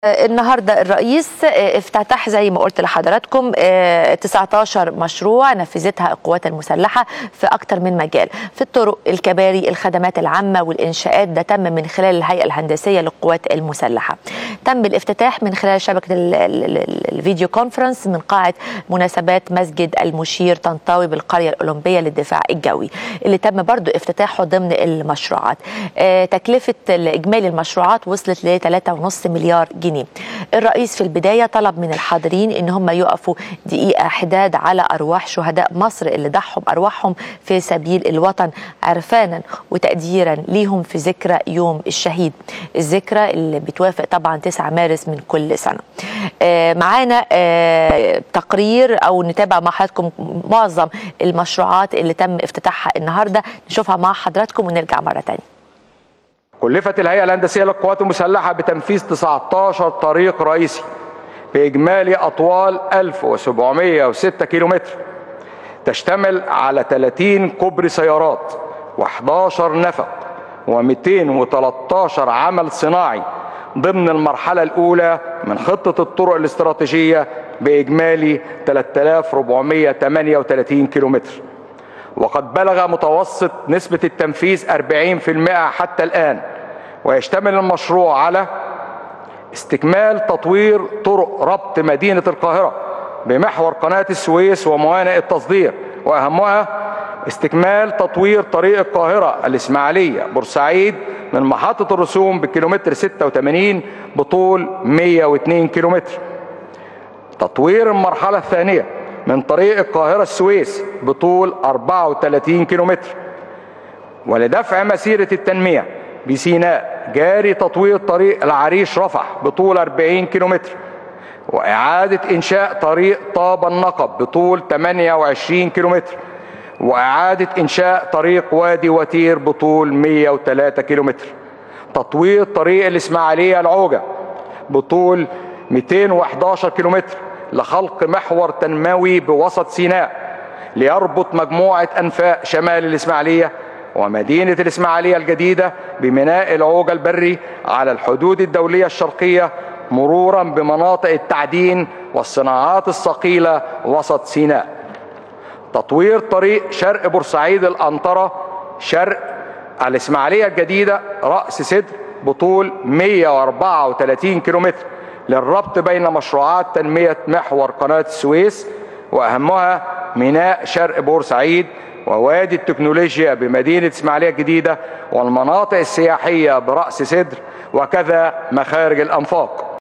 النهارده الرئيس افتتح زي ما قلت لحضراتكم 19 مشروع نفذتها القوات المسلحه في اكثر من مجال في الطرق الكباري الخدمات العامه والانشاءات ده تم من خلال الهيئه الهندسيه للقوات المسلحه تم الافتتاح من خلال شبكه الفيديو كونفرنس من قاعه مناسبات مسجد المشير طنطاوي بالقريه الاولمبيه للدفاع الجوي اللي تم برضو افتتاحه ضمن المشروعات تكلفه اجمالي المشروعات وصلت ل 3.5 مليار جنيه جنيه الرئيس في البداية طلب من الحاضرين ان هم يقفوا دقيقة حداد على ارواح شهداء مصر اللي ضحوا بارواحهم في سبيل الوطن عرفانا وتقديرا ليهم في ذكرى يوم الشهيد الذكرى اللي بتوافق طبعا 9 مارس من كل سنة آه معانا آه تقرير او نتابع مع حضراتكم معظم المشروعات اللي تم افتتاحها النهارده نشوفها مع حضراتكم ونرجع مرة تانية كلفت الهيئة الهندسية للقوات المسلحة بتنفيذ 19 طريق رئيسي بإجمالي أطوال 1706 كيلومتر تشتمل على 30 كوبري سيارات و11 نفق و213 عمل صناعي ضمن المرحلة الأولى من خطة الطرق الاستراتيجية بإجمالي 3438 كيلومتر وقد بلغ متوسط نسبة التنفيذ 40% حتى الآن ويشتمل المشروع على استكمال تطوير طرق ربط مدينة القاهرة بمحور قناة السويس وموانئ التصدير وأهمها استكمال تطوير طريق القاهرة الإسماعيلية بورسعيد من محطة الرسوم بكيلومتر 86 بطول 102 كيلومتر تطوير المرحلة الثانية من طريق القاهرة السويس بطول 34 كيلومتر ولدفع مسيرة التنمية بسيناء جاري تطوير طريق العريش رفح بطول 40 كيلومتر وإعادة إنشاء طريق طاب النقب بطول 28 كيلومتر وإعادة إنشاء طريق وادي وتير بطول 103 كيلومتر تطوير طريق الإسماعيلية العوجة بطول 211 كيلومتر لخلق محور تنموي بوسط سيناء ليربط مجموعة أنفاق شمال الإسماعيلية ومدينة الإسماعيلية الجديدة بميناء العوجة البري على الحدود الدولية الشرقية مرورا بمناطق التعدين والصناعات الثقيلة وسط سيناء تطوير طريق شرق بورسعيد الأنطرة شرق الإسماعيلية الجديدة رأس سدر بطول 134 كيلومتر للربط بين مشروعات تنمية محور قناة السويس وأهمها ميناء شرق بورسعيد ووادي التكنولوجيا بمدينة إسماعيلية الجديدة والمناطق السياحية برأس سدر وكذا مخارج الأنفاق